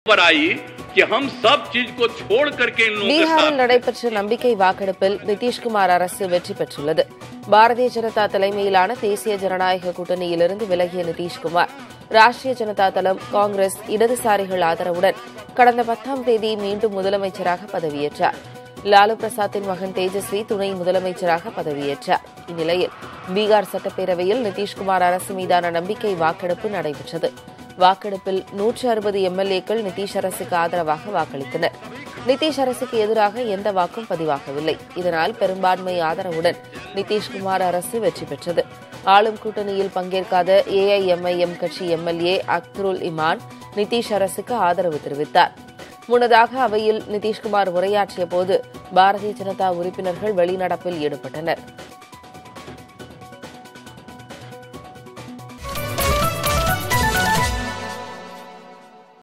पर आई कि हम सब चीज को छोड़ करके इन लोगों के பீகாரில் साथ நடைபெற்ற நம்பிக்கை வாக்கெடுப்பில் நிதிஷ்குமார் அரசு வெற்றி பெற்றுள்ளது பாரதிய ஜனதா தலைமையிலான தேசிய ஜனநாயக கூட்டணியிலிருந்து விலகிய நிதிஷ்குமார் ராஷ்டிரிய ஜனதா தளம் காங்கிரஸ் இடதுசாரிகள் ஆதரவுடன் கடந்த பத்தாம் தேதி மீண்டும் முதலமைச்சராக பதவியேற்றார் லாலு பிரசாத்தின் மகன் தேஜஸ்வி துணை முதலமைச்சராக பதவியேற்றார் இந்நிலையில் பீகார் சட்டப்பேரவையில் நிதிஷ்குமார் அரசு மீதான நம்பிக்கை வாக்கெடுப்பு நடைபெற்றது வாக்கெடுப்பில் நூற்று அறுபது எம்எல்ஏக்கள் நிதிஷ் அரசுக்கு ஆதரவாக வாக்களித்தனர் நிதிஷ் அரசுக்கு எதிராக எந்த வாக்கும் பதிவாகவில்லை இதனால் பெரும்பான்மை ஆதரவுடன் நிதிஷ்குமார் அரசு வெற்றி பெற்றது ஆளும் கூட்டணியில் பங்கேற்காத ஏஐஎம்ஐஎம் கட்சி எம்எல்ஏ அக்தருல் இமான் நிதிஷ் அரசுக்கு ஆதரவு தெரிவித்தார் முன்னதாக அவையில் நிதிஷ்குமார் உரையாற்றிய போது பாரதிய ஜனதா உறுப்பினர்கள் வெளிநடப்பில் ஈடுபட்டனர்